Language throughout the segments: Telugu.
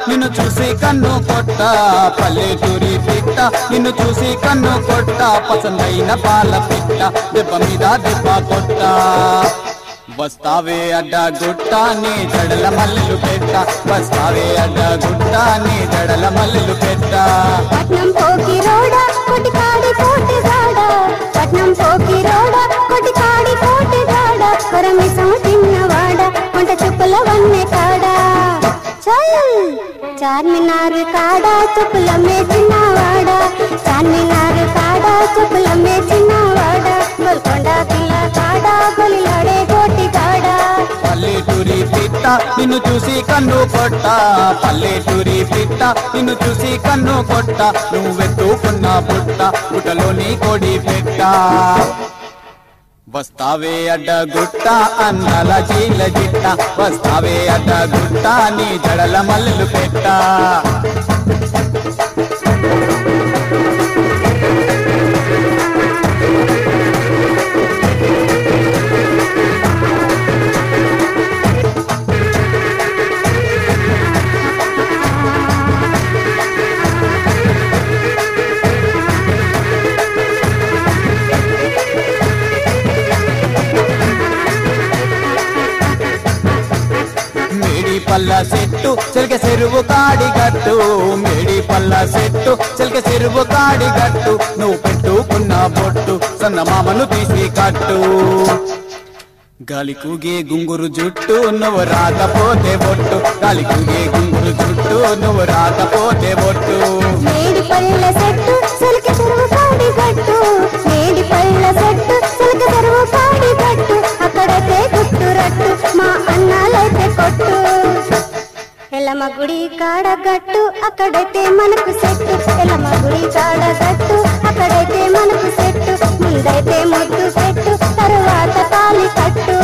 నిన్ను చూసి కన్ను కొట్ట పల్లెటూరి పిట్ట నిన్ను చూసి కన్ను కొట్ట పసందైన పాల పిట్ట దెబ్బ మీద దెబ్బ కొట్ట వస్తావే అడ్డ గుట్ట నీ జడల మల్లెలు పెట్ట వస్తావే అడ్డ గుట్ట నీ జడల మల్లెలు పెట్ట పట్నం పోకి రోడ కొటి కాడి కోటి గాడ పట్నం పోకి రోడ కొటి కాడి కోటి గాడ కొరమిసం తిన్నవాడ వంట చుప్పుల వన్నె కాడ చల్ చార్మినార్ కాడ చుప్పుల మేచినవాడ చార్మినార్ కాడ చుప్పుల మేచినవాడ గోల్కొండ పిల్ల కాడ గొలిలాడే కోటి కాడ పల్లెటూరి పిట్ట నిన్ను చూసి కన్ను కొట్ట పల్లెటూరి పిట్ట నిన్ను చూసి కన్ను కొట్ట నువ్వెత్తుకున్న బుట్ట బుట్టలోని కొడి పెట్ట వస్తావే అడ్డ గుట్ట అన్నల చీల జిట్ట వస్తావే అడ్డ గుట్ట నీ జడల మల్లెలు పెట్ట మేడి పల్ల చెట్టు చెలిక చెరువు కాడి గట్టు మేడి పల్ల చెట్టు చెలిక చెరువు కాడి గట్టు నువ్వు పెట్టుకున్న బొట్టు సన్న మామను తీసి కట్టు గాలి కూగే గుంగురు జుట్టు నువ్వు రాకపోతే బొట్టు గాలి కూగే గుంగురు జుట్టు నువ్వు రాకపోతే బొట్టు మేడి పళ్ళ సెట్టు సిల్క చెరువు కాడి గట్టు మేడి పళ్ళ సెట్టు సిల్క చెరువు కాడి గట్టు అక్కడైతే గుట్టు రట్టు మా అన్నాలైతే కొట్టు ఎల్లమ్మ గుడి కాడ గట్టు అక్కడైతే మనకు సెట్టు ఎల్లమ్మ గుడి కాడ గట్టు అక్కడైతే మనకు సెట్టు ముందైతే ముద్దు పెట్టు తరువాత తాలి కట్టు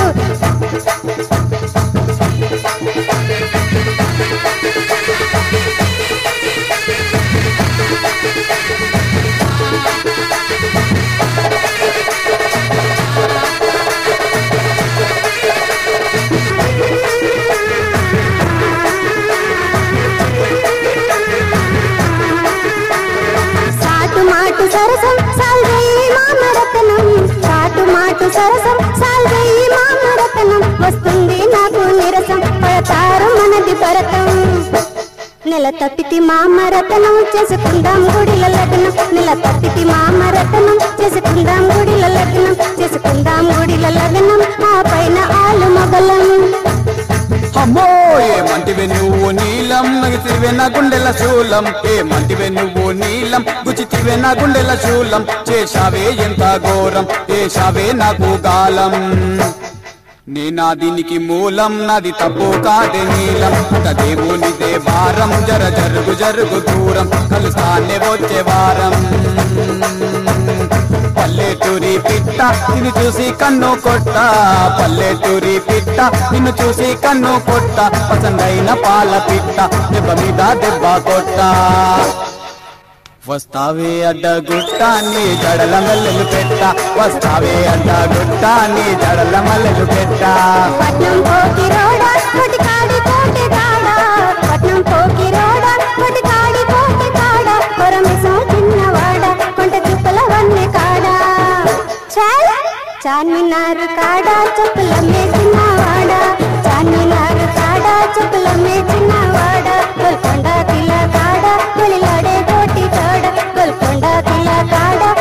సాటు మాటు సరసం సాల్వేయి మామరతనం సాటు మాటు సరసం సాల్వేయి మామరతనం వస్తుంది నాకు నిరసం పడతారు మనది భరతం నెల తప్పితి మామరతనం చేసుకుందాం గుడిల లగ్నం నెల తప్పితి మామరతనం చేసుకుందాం గుడిల లగ్నం చేసుకుందాం గుడిల లగ్నం ఆ పైన ఆలు మొగలం అమ్మో ఏమంటివే నువ్వు నీలం నగితివే నా గుండెల శూలం ఏమంటివే నువ్వు నీలం గుచితివే నా గుండెల శూలం చేశావే ఎంత ఘోరం చేశావే నాకు గాలం నీ నా దీనికి మూలం నాది తప్పు కాదే నీలం ఒక దేవునిదే వారం జర జరుగు జరుగు దూరం కలుస్తానే వచ్చే వారం పల్లెటూరి పిట్ట నిన్ను చూసి కన్ను కొట్ట పల్లెటూరి పిట్ట నిన్ను చూసి కన్ను కొట్ట పసందైన పాల పిట్ట దెబ్బ మీద దెబ్బ కొట్ట వస్తావే అడ్డ గుట్ట నీ జడల మల్లెలు పెట్ట వస్తావే అడ్డ గుట్ట నీ జడల మల్లెలు పెట్ట పట్నం పోకి రోడ కొటి కాడి కోటి కాడ పట్నం పోకి రోడ కొటి కాడి కోటి కాడ కొరమిసం చిన్నవాడ కొంట చుక్కల వన్నె కాడ చాల్ చార్మినార్ కాడ చెప్పుల మేచినవాడ చార్మినార్ కాడ చెప్పుల మేచినవాడ గోల్కొండ కిల కాడ గొలిలాడే కోటి కాడ గోల్కొండ కిల కాడ